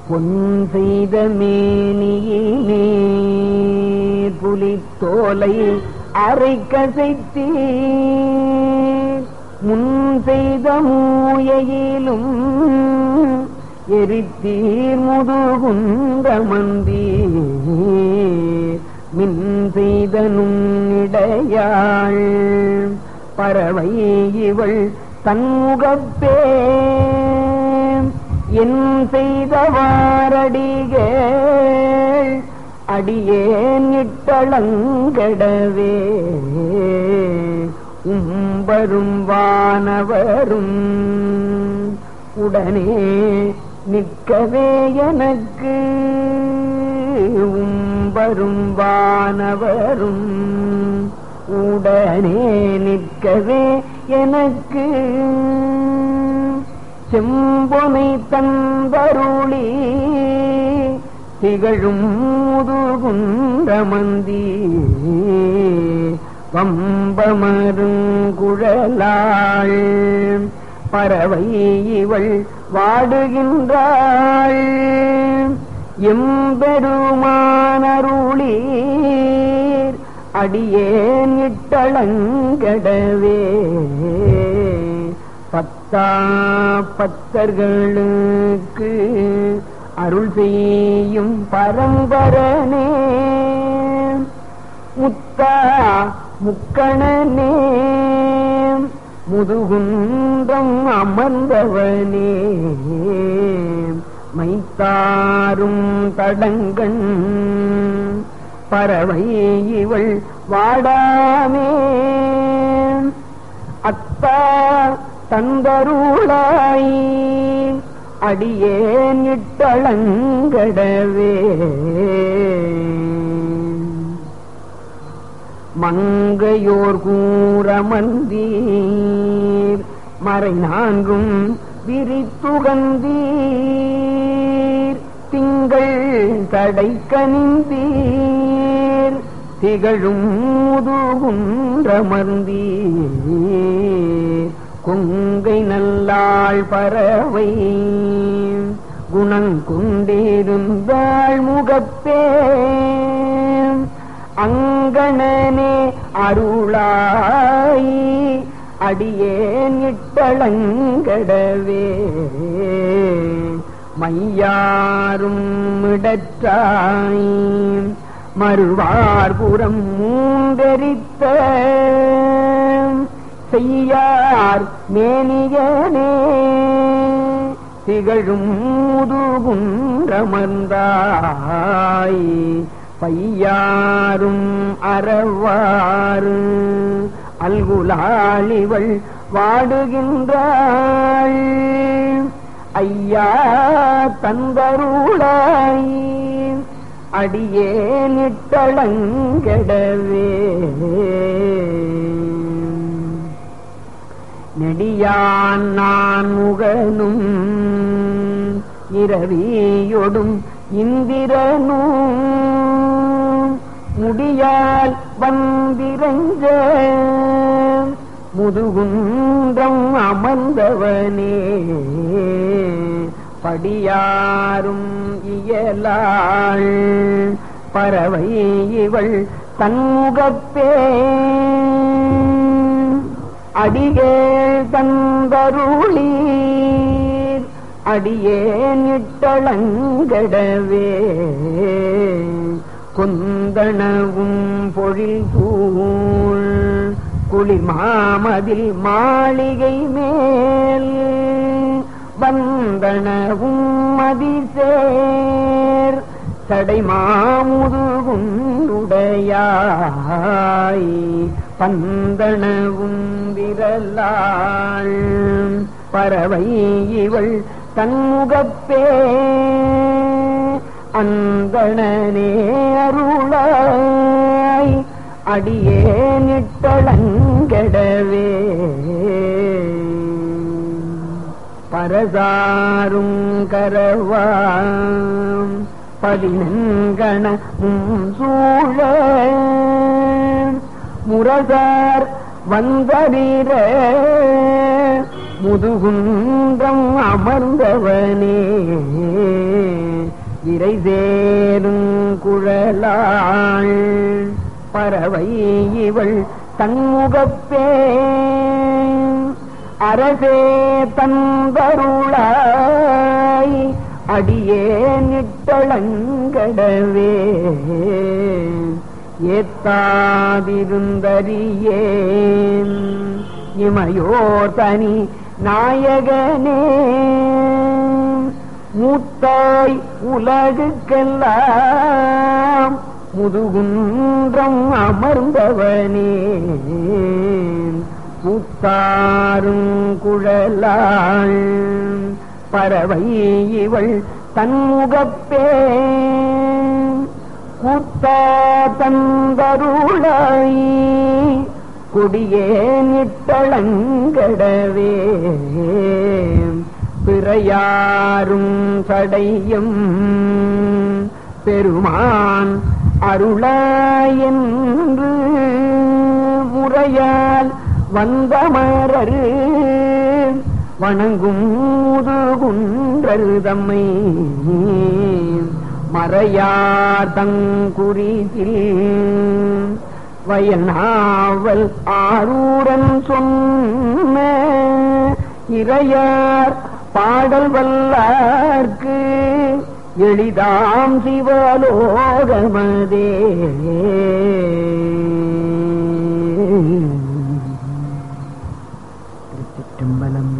பொன் செய்த மேனியிலே புலித்தோலை அரை கசைத்தீ முன் செய்த மூயையிலும் எரித்தீர் முதுகுந்த மந்தி மின் செய்த நுண்ணிடையாள் பறவை இவள் தன்முகப்பே என் செய்தவாரடிகள் அடியேன் இட்டளங்கடவே உம்பரும் வானவரும் உடனே நிற்கவே எனக்கு உம்பரும் வானவரும் உடனே நிற்கவே எனக்கு செம்பொனை தந்தருளி திகழும் முதுகுண்டமந்தி வம்பமருங்குழலாள் பறவை இவள் வாடுகின்றாள் எம்பெருமானருளீர் அடியேன் இட்டளங்கடவே பத்தா பத்தர்களுக்கு அருள் செய்யும் பரம்பரனே முத்தா முக்கணனே முதுகுன்றம் அமர்ந்தவனே மைத்தாரும் தடங்கண் பறவை இவள் வாடாமே அத்தா தந்தருளாய் அடியேன் இட்டளங்கடவே மங்கையோர் கூறமந்தீர் மறை நான்கும் விரித்துகந்தீர் திங்கள் தடை கனிந்தீர் திகழும் முதுகுன்றமர்ந்தீர் கொங்கை நல்லாள் பறவை குணங்குண்டிருந்தாள் முகப்பே அங்கணனே அருளாய் அடியேன் இட்டளங்கடவே மையாரும் இடற்றாய் மறுவார்புறம் மூந்தெரித்த செய்யார் மேனியனே திகழும் முதுகுன்றமர்ந்தாய் பையாரும் அறவாறு அல்குலாளிவள் வாடுகின்றாள் ஐயா தந்தருளாய் அடியேன் இட்டளங்கடவே நெடியான் நான் முகனும் இரவியொடும் இந்திரனும் முடியால் வந்திரஞ்ச முதுகுன்றம் அமர்ந்தவனே படியாரும் இயலாள் பறவை இவள் தன்முகப்பே அடிகேள் தந்தருளீர் அடியேன் இட்டளங்கடவே கொந்தனவும் பொழில் தூள் குளிர்மாமதில் மாளிகை மேல் வந்தனவும் மதிசேர் சடை மாமுதுகுண்டுடையாய் பந்தனவும் விரலாள் பறவை இவள் தன்முகப்பே அந்தணனே அருளாய் அடியேன் இட்டளங்கடவே பரசாரும் கரவாம் பதினங்கணமும் சூழ முரசார் வந்தரீர முதுகுன்றம் அமர்ந்தவனே இறை சேரும் குழலாள் பறவை இவள் தன்முகப்பே அரசே தந்தருளாய் அடியே நிட்டளங்கடவே ஏத்தாதிருந்தறியேன் இமையோர் தனி நாயகனே மூத்தாய் உலகுக்கெல்லாம் முதுகுன்றம் அமர்ந்தவனே பூத்தாரும் குழலாள் பறவை இவள் தன்முகப்பே கூத்தா தந்தருளாய் கொடியே நிட்டளங்கடவே பிறையாரும் சடையும் பெருமான் அருளாயென்று முறையால் வந்தமரரு வணங்கும் முதுகுன்றரு தம்மை மறையார் தங்குறிசில் வயநாவல் ஆரூரன் சொன்ன இறையார் பாடல் வல்லார்க்கு எளிதாம் சிவலோகமதே திருச்சிற்றம்பலம்